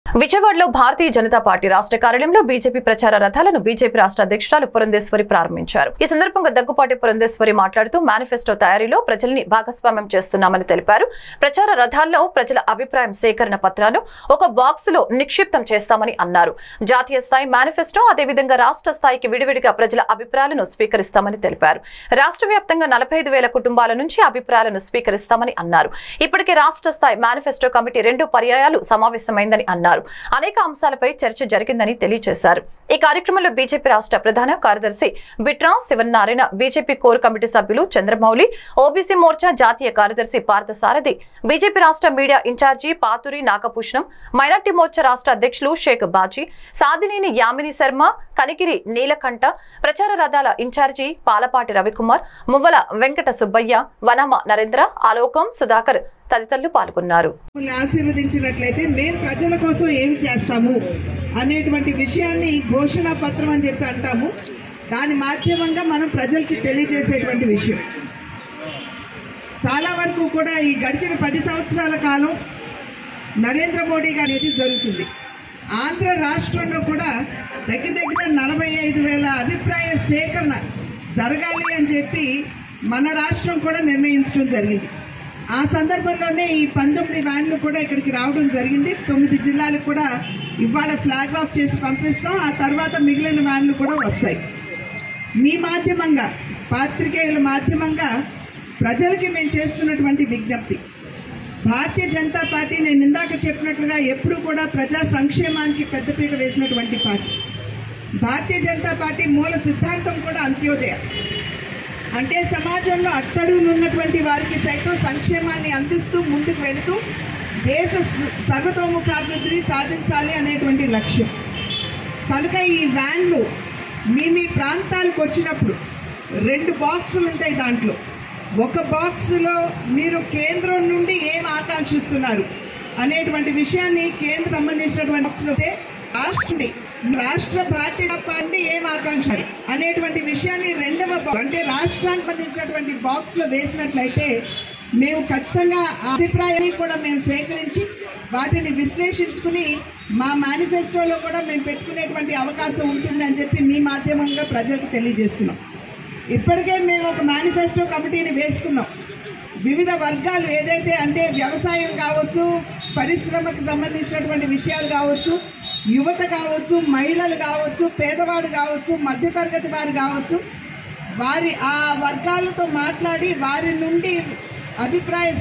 విజయవాడలో భారతీయ జనతా పార్టీ రాష్ట్ర కార్యాలయంలో బీజేపీ ప్రచార రథాలను బీజేపీ రాష్ట్ర అధ్యక్షురాలు పురంధేశ్వరి ప్రారంభించారు ఈ సందర్భంగా దగ్గుపాటి పురంధేశ్వరి మాట్లాడుతూ మేనిఫెస్టో తయారీలో ప్రజల్ని భాగస్వామ్యం చేస్తున్నామని తెలిపారు ప్రచార రథాల్లో ప్రజల అభిప్రాయం సేకరణ పత్రాలు ఒక బాక్స్ లో నిక్షిప్తం చేస్తామని అన్నారు జాతీయ స్థాయి మేనిఫెస్టో అదేవిధంగా రాష్ట్ర స్థాయికి విడివిడిగా ప్రజల అభిప్రాయాలను స్వీకరిస్తామని తెలిపారు రాష్ట్ర వ్యాప్తంగా నలభై ఐదు వేల కుటుంబాల నుంచి అభిప్రాయాలను స్వీకరిస్తామని అన్నారు ఇప్పటికే రాష్ట్ర స్థాయి మేనిఫెస్టో కమిటీ రెండు పర్యాయాలు సమావేశమైందని అన్నారు అనేక అంశాలపై చర్చ జరిగిందని తెలియజేశారు ఈ కార్యక్రమంలో బీజేపీ రాష్ట్ర ప్రధాన కార్యదర్శి Bitra Sivanarayana BJP core committee సభ్యులు చంద్రమౌళి ఓబీసీ మోర్చా జాతీయ కార్యదర్శి పార్థసారథి బీజేపీ రాష్ట్ర media incharge Pathuri Nagabhushanam minority Morcha రాష్ట్ర అధ్యక్షులు షేక్ బాజీ సాదినేని యామిని శర్మ కనిగిరి నీలకంఠ ప్రచార రథాల ఇన్ఛార్జి పాలపాటి రవికుమార్ మువ్వల వెంకట సుబ్బయ్య వనమ నరేంద్ర ఆలోకం సుధాకర్ తదితరులు పాల్గొన్నారు మమ్మల్ని ఆశీర్వదించినట్లయితే మేం ప్రజల కోసం ఏం చేస్తాము అనేటువంటి విషయాన్ని ఘోషణ పత్రం అని చెప్పి అంటాము దాని మాధ్యమంగా మనం ప్రజలకి తెలియజేసేటువంటి విషయం చాలా వరకు కూడా ఈ గడిచిన పది సంవత్సరాల కాలం నరేంద్ర మోడీ గారి అనేది జరుగుతుంది ఆంధ్ర రాష్ట్రంలో కూడా దగ్గర దగ్గర నలభై ఐదు వేల అభిప్రాయ సేకరణ జరగాలి అని చెప్పి మన రాష్ట్రం కూడా నిర్ణయించడం జరిగింది ఆ సందర్భంలోనే ఈ పంతొమ్మిది వ్యాన్లు కూడా ఇక్కడికి రావడం జరిగింది తొమ్మిది జిల్లాలకు కూడా ఇవాళ ఫ్లాగ్ ఆఫ్ చేసి పంపిస్తాం ఆ తర్వాత మిగిలిన వ్యాన్లు కూడా వస్తాయి మీ మాధ్యమంగా పాత్రికేయుల మాధ్యమంగా ప్రజలకి మేము చేస్తున్నటువంటి విజ్ఞప్తి భారతీయ జనతా పార్టీ నేను ఇందాక చెప్పినట్లుగా ఎప్పుడూ కూడా ప్రజా సంక్షేమానికి పెద్దపీట వేసినటువంటి పార్టీ భారతీయ జనతా పార్టీ మూల సిద్ధాంతం కూడా అంత్యోదయ అంటే సమాజంలో అట్టడుగునున్నటువంటి వారికి సైతం సంక్షేమాన్ని అందిస్తూ ముందుకు వెళుతూ దేశ స- సర్వతోముఖాభివృద్ధిని సాధించాలి అనేటువంటి లక్ష్యం కనుక ఈ వ్యాన్లు మీ మీ ప్రాంతాలకు వచ్చినప్పుడు రెండు బాక్సులు ఉంటాయి దాంట్లో ఒక బాక్సులో మీరు కేంద్రం నుండి ఏం ఆకాంక్షిస్తున్నారు అనేటువంటి విషయాన్ని కేంద్ర సంబంధించినటువంటి బాక్సులు అయితే రాష్ట్రుడి రాష్ట్ర భారతీయ పార్టీ ఏం ఆకాంక్షారు అనేటువంటి విషయాన్ని రెండవ బా- అంటే రాష్ట్రానికి సంబంధించినటువంటి బాక్స్ లో వేసినట్లయితే మేము ఖచ్చితంగా ఆ అభిప్రాయాన్ని కూడా మేము సేకరించి వాటిని విశ్లేషించుకుని మా మేనిఫెస్టోలో కూడా మేము పెట్టుకునేటువంటి అవకాశం ఉంటుంది అని చెప్పి మీ మాధ్యమంగా ప్రజలకు తెలియజేస్తున్నాం ఇప్పటికే మేము ఒక మేనిఫెస్టో కమిటీని వేసుకున్నాం వివిధ వర్గాలు ఏదైతే అంటే వ్యవసాయం కావచ్చు పరిశ్రమకు సంబంధించినటువంటి విషయాలు కావచ్చు యువత కావచ్చు మహిళలు కావచ్చు పేదవాడు కావచ్చు మధ్యతరగతి వారు కావచ్చు వారి ఆ వర్గాలతో మాట్లాడి వారి నుండి అభిప్రాయ